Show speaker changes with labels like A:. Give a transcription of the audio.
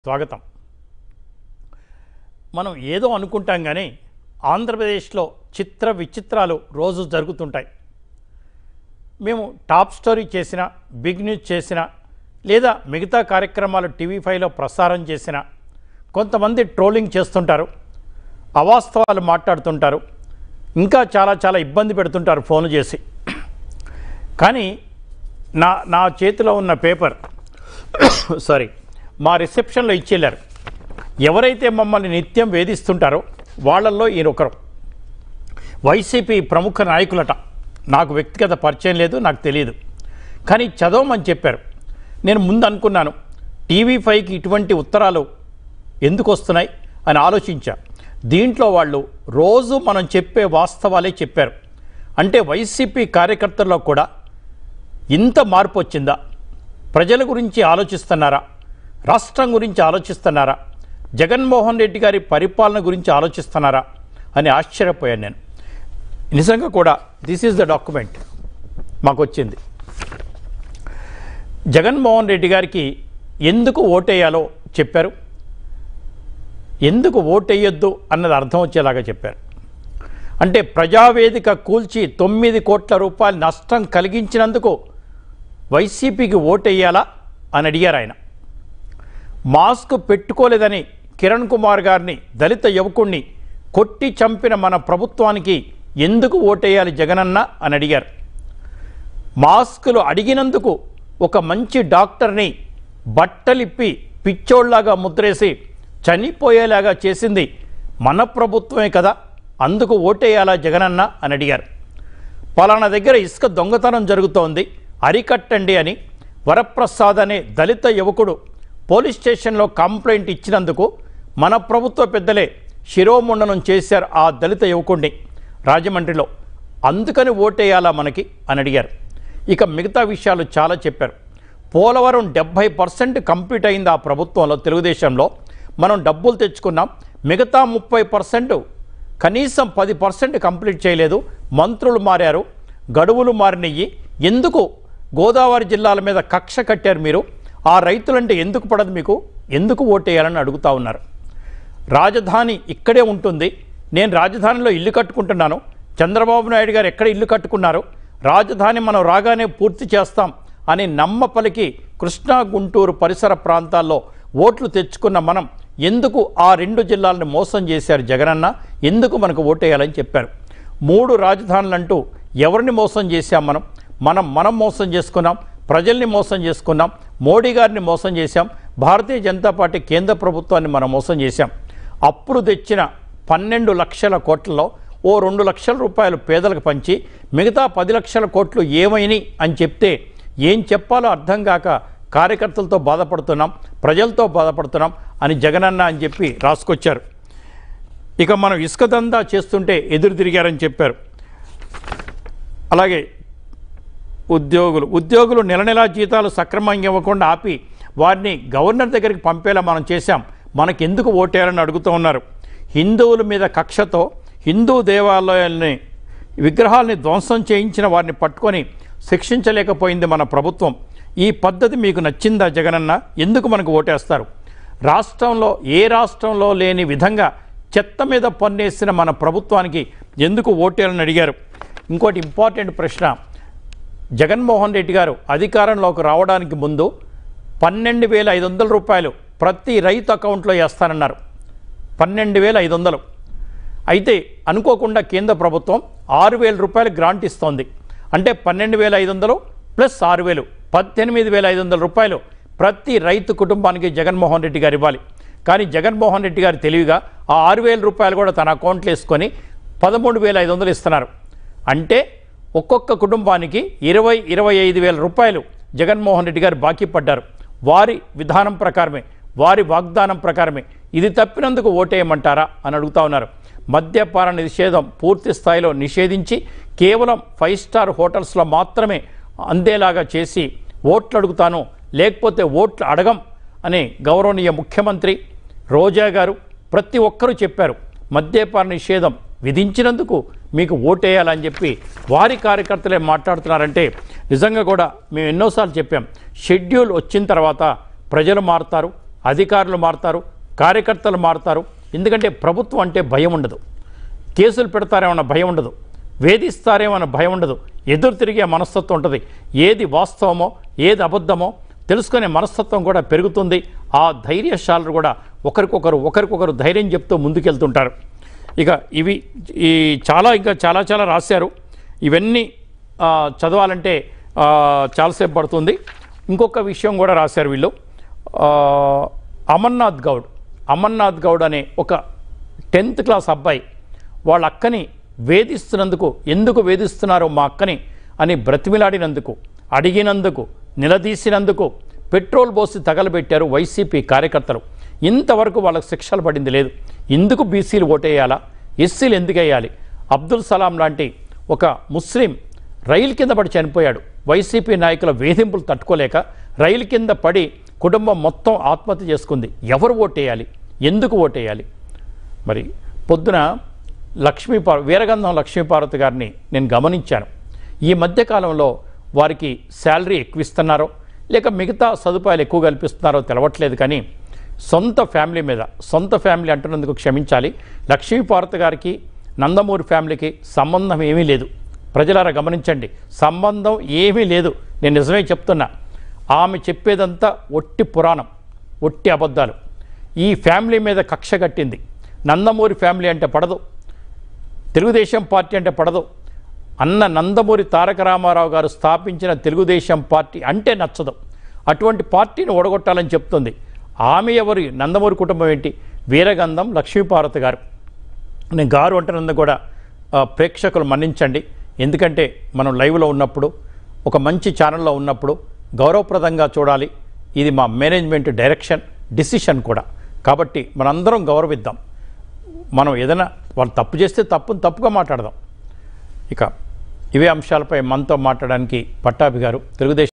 A: స్వాగతం మనం ఏదో అనుకుంటాం కానీ ఆంధ్రప్రదేశ్లో చిత్ర విచిత్రాలు రోజు జరుగుతుంటాయి మేము టాప్ స్టోరీ చేసిన బిగ్ న్యూస్ చేసిన లేదా మిగతా కార్యక్రమాలు టీవీ ఫైవ్లో ప్రసారం చేసిన కొంతమంది ట్రోలింగ్ చేస్తుంటారు అవాస్తవాలు మాట్లాడుతుంటారు ఇంకా చాలా చాలా ఇబ్బంది పెడుతుంటారు ఫోన్ చేసి కానీ నా నా చేతిలో ఉన్న పేపర్ సారీ మా రిసెప్షన్లో ఇచ్చేళ్ళారు ఎవరైతే మమ్మల్ని నిత్యం వేధిస్తుంటారో వాళ్ళల్లో ఈయన ఒకరు వైసీపీ ప్రముఖ నాయకులట నాకు వ్యక్తిగత పరిచయం లేదు నాకు తెలియదు కానీ చదవమని చెప్పారు నేను ముందు అనుకున్నాను టీవీ ఫైవ్కి ఇటువంటి ఉత్తరాలు ఎందుకు వస్తున్నాయి అని ఆలోచించా దీంట్లో వాళ్ళు రోజు మనం చెప్పే వాస్తవాలే చెప్పారు అంటే వైసీపీ కార్యకర్తల్లో కూడా ఇంత మార్పు వచ్చిందా ప్రజల గురించి ఆలోచిస్తున్నారా రాష్ట్రం గురించి ఆలోచిస్తున్నారా జగన్మోహన్ రెడ్డి గారి పరిపాలన గురించి ఆలోచిస్తున్నారా అని ఆశ్చర్యపోయాను నేను నిజంగా కూడా దిస్ ఈజ్ ద డాక్యుమెంట్ మాకు వచ్చింది జగన్మోహన్ రెడ్డి గారికి ఎందుకు ఓటేయాలో చెప్పారు ఎందుకు ఓటేయొద్దు అన్నది అర్థం వచ్చేలాగా చెప్పారు అంటే ప్రజావేదిక కూల్చి తొమ్మిది కోట్ల రూపాయల నష్టం కలిగించినందుకు వైసీపీకి ఓటేయాలా అని అడిగారు ఆయన మాస్క్ పెట్టుకోలేదని కిరణ్ కుమార్ గారిని దళిత యువకుణ్ణి కొట్టి చంపిన మన ప్రభుత్వానికి ఎందుకు ఓటేయాలి జగనన్న అని అడిగారు మాస్కులు అడిగినందుకు ఒక మంచి డాక్టర్ని బట్టలిప్పి పిచ్చోళ్లాగా ముద్రేసి చనిపోయేలాగా చేసింది మన ప్రభుత్వమే కదా అందుకు ఓటేయాలా జగనన్న అని అడిగారు పలానా దగ్గర ఇసుక దొంగతనం జరుగుతోంది అరికట్టండి అని వరప్రసాద్ అనే దళిత యువకుడు పోలీస్ స్టేషన్లో కంప్లైంట్ ఇచ్చినందుకు మన ప్రభుత్వ పెద్దలే శిరోముండనం చేశారు ఆ దళిత యువకుడిని రాజమండ్రిలో అందుకని ఓటేయాలా మనకి అని అడిగారు ఇక మిగతా విషయాలు చాలా చెప్పారు పోలవరం డెబ్భై పర్సెంట్ కంప్లీట్ అయింది ఆ ప్రభుత్వంలో తెలుగుదేశంలో మనం డబ్బులు తెచ్చుకున్నాం మిగతా ముప్పై పర్సెంట్ కనీసం పది పర్సెంట్ కంప్లీట్ చేయలేదు మంత్రులు మారారు గడువులు మారినయ్యి ఎందుకు గోదావరి జిల్లాల మీద కక్ష కట్టారు మీరు ఆ రైతులంటే ఎందుకు పడదు మీకు ఎందుకు ఓటేయాలని అడుగుతా ఉన్నారు రాజధాని ఇక్కడే ఉంటుంది నేను రాజధానిలో ఇల్లు కట్టుకుంటున్నాను చంద్రబాబు నాయుడు గారు ఎక్కడ ఇల్లు కట్టుకున్నారు రాజధాని మనం రాగానే పూర్తి చేస్తాం అని నమ్మపలికి కృష్ణా గుంటూరు పరిసర ప్రాంతాల్లో ఓట్లు తెచ్చుకున్న మనం ఎందుకు ఆ రెండు జిల్లాలను మోసం చేశారు జగనన్న ఎందుకు మనకు ఓటేయాలని చెప్పారు మూడు రాజధానులంటూ ఎవరిని మోసం చేశాం మనం మనం మనం మోసం చేసుకున్నాం ప్రజల్ని మోసం చేసుకున్నాం మోడీ గారిని మోసం చేశాం భారతీయ జనతా పార్టీ కేంద్ర ప్రభుత్వాన్ని మనం మోసం చేశాం అప్పుడు తెచ్చిన పన్నెండు లక్షల కోట్లలో ఓ రెండు లక్షల రూపాయలు పేదలకు పంచి మిగతా పది లక్షల కోట్లు ఏమైనాయి అని చెప్తే ఏం చెప్పాలో అర్థం కాక కార్యకర్తలతో బాధపడుతున్నాం ప్రజలతో బాధపడుతున్నాం అని జగనన్న అని చెప్పి రాసుకొచ్చారు ఇక మనం ఇసుక దందా చేస్తుంటే ఎదురు తిరిగారని చెప్పారు అలాగే ఉద్యోగులు ఉద్యోగులు నెల నెలా జీతాలు సక్రమంగా ఇవ్వకుండా ఆపి వారిని గవర్నర్ దగ్గరికి పంపేలా మనం చేశాం మనకెందుకు ఓటేయాలని అడుగుతూ ఉన్నారు హిందువుల మీద కక్షతో హిందూ దేవాలయాల్ని విగ్రహాల్ని ధ్వంసం చేయించిన వారిని పట్టుకొని శిక్షించలేకపోయింది మన ప్రభుత్వం ఈ పద్ధతి మీకు నచ్చిందా జగనన్న ఎందుకు మనకు ఓటేస్తారు రాష్ట్రంలో ఏ రాష్ట్రంలో లేని విధంగా చెత్త మీద పన్నేసిన మన ప్రభుత్వానికి ఎందుకు ఓటేయాలని అడిగారు ఇంకోటి ఇంపార్టెంట్ ప్రశ్న జగన్మోహన్ రెడ్డి గారు అధికారంలోకి రావడానికి ముందు పన్నెండు వేల ఐదు వందల రూపాయలు ప్రతి రైతు అకౌంట్లో వేస్తానన్నారు పన్నెండు వేల ఐదు వందలు అయితే అనుకోకుండా కేంద్ర ప్రభుత్వం ఆరు వేల రూపాయలు గ్రాంట్ ఇస్తోంది అంటే పన్నెండు వేల ఐదు వందలు ప్లస్ ఆరు వేలు పద్దెనిమిది వేల ఐదు వందల రూపాయలు ప్రతి రైతు కుటుంబానికి జగన్మోహన్ రెడ్డి గారు ఇవ్వాలి కానీ జగన్మోహన్ రెడ్డి గారు తెలివిగా ఆ ఆరు వేల రూపాయలు కూడా తన అకౌంట్లో వేసుకొని పదమూడు వేల ఐదు వందలు ఇస్తున్నారు అంటే ఒక్కొక్క కుటుంబానికి ఇరవై ఇరవై ఐదు వేల రూపాయలు జగన్మోహన్ రెడ్డి గారు బాకీ పడ్డారు వారి విధానం ప్రకారమే వారి వాగ్దానం ప్రకారమే ఇది తప్పినందుకు ఓటేయమంటారా అని అడుగుతా ఉన్నారు మద్యపాన నిషేధం పూర్తి స్థాయిలో నిషేధించి కేవలం ఫైవ్ స్టార్ హోటల్స్లో మాత్రమే అందేలాగా చేసి ఓట్లు అడుగుతాను లేకపోతే ఓట్లు అడగం అనే గౌరవనీయ ముఖ్యమంత్రి రోజా గారు ప్రతి ఒక్కరూ చెప్పారు మద్యపాన నిషేధం విధించినందుకు మీకు ఓటేయాలని చెప్పి వారి కార్యకర్తలే మాట్లాడుతున్నారంటే నిజంగా కూడా మేము ఎన్నోసార్లు చెప్పాం షెడ్యూల్ వచ్చిన తర్వాత ప్రజలు మారుతారు అధికారులు మారుతారు కార్యకర్తలు మారుతారు ఎందుకంటే ప్రభుత్వం అంటే భయం ఉండదు కేసులు పెడతారేమన్న భయం ఉండదు వేధిస్తారేమన్న భయం ఉండదు ఎదురు తిరిగే మనస్తత్వం ఉంటుంది ఏది వాస్తవమో ఏది అబద్ధమో తెలుసుకునే మనస్తత్వం కూడా పెరుగుతుంది ఆ ధైర్యశాలరు కూడా ఒకరికొకరు ఒకరికొకరు ధైర్యం చెప్తూ ముందుకెళ్తుంటారు ఇక ఇవి ఈ చాలా ఇంకా చాలా చాలా రాశారు ఇవన్నీ ఆ, చదవాలంటే ఆ, చాలాసేపు పడుతుంది ఇంకొక విషయం కూడా రాశారు వీళ్ళు ఆ, అమర్నాథ్ గౌడ్ అమర్నాథ్ గౌడ్ అనే ఒక టెన్త్ క్లాస్ అబ్బాయి వాళ్ళ అక్కని వేధిస్తున్నందుకు ఎందుకు వేధిస్తున్నారో మా అక్కని అని బ్రతిమిలాడినందుకు అడిగినందుకు నిలదీసినందుకు పెట్రోల్ పోసి తగలబెట్టారు వైసీపీ కార్యకర్తలు ఇంతవరకు వాళ్ళకి శిక్షలు పడింది లేదు ఎందుకు బీసీలు ఓటేయాలా ఎస్సీలు ఎందుకు వేయాలి అబ్దుల్ సలాం లాంటి ఒక ముస్లిం రైలు కింద పడి చనిపోయాడు వైసీపీ నాయకుల వేధింపులు తట్టుకోలేక రైలు కింద పడి కుటుంబం మొత్తం ఆత్మహత్య చేసుకుంది ఎవరు ఓటేయాలి ఎందుకు ఓటేయాలి మరి పొద్దున లక్ష్మీపార్ వీరగంధం లక్ష్మీపార్వతి గారిని నేను గమనించాను ఈ మధ్యకాలంలో వారికి శాలరీ ఎక్కువ ఇస్తున్నారో లేక మిగతా సదుపాయాలు ఎక్కువ కల్పిస్తున్నారో తెలవట్లేదు కానీ సొంత ఫ్యామిలీ మీద సొంత ఫ్యామిలీ అంటున్నందుకు క్షమించాలి లక్ష్మీపార్వతి గారికి నందమూరి ఫ్యామిలీకి సంబంధం ఏమీ లేదు ప్రజలారా గమనించండి సంబంధం ఏమీ లేదు నేను నిజమే చెప్తున్నా ఆమె చెప్పేదంతా ఒట్టి పురాణం ఒట్టి అబద్ధాలు ఈ ఫ్యామిలీ మీద కక్ష కట్టింది నందమూరి ఫ్యామిలీ అంటే పడదు తెలుగుదేశం పార్టీ అంటే పడదు అన్న నందమూరి తారక రామారావు గారు స్థాపించిన తెలుగుదేశం పార్టీ అంటే నచ్చదు అటువంటి పార్టీని ఓడగొట్టాలని చెప్తుంది ఆమె ఎవరు నందమూరి కుటుంబం ఏంటి వీరగంధం లక్ష్మీపార్వతి గారు నేను గారు అంటున్నందుకు కూడా ఆ, ప్రేక్షకులు మన్నించండి ఎందుకంటే మనం లైవ్లో ఉన్నప్పుడు ఒక మంచి ఛానల్లో ఉన్నప్పుడు గౌరవప్రదంగా చూడాలి ఇది మా మేనేజ్మెంట్ డైరెక్షన్ డిసిషన్ కూడా కాబట్టి మనందరం గౌరవిద్దాం మనం ఏదైనా వాళ్ళు తప్పు చేస్తే తప్పును తప్పుగా మాట్లాడదాం ఇక ఇవే అంశాలపై మనతో మాట్లాడడానికి పట్టాభి గారు తెలుగుదేశం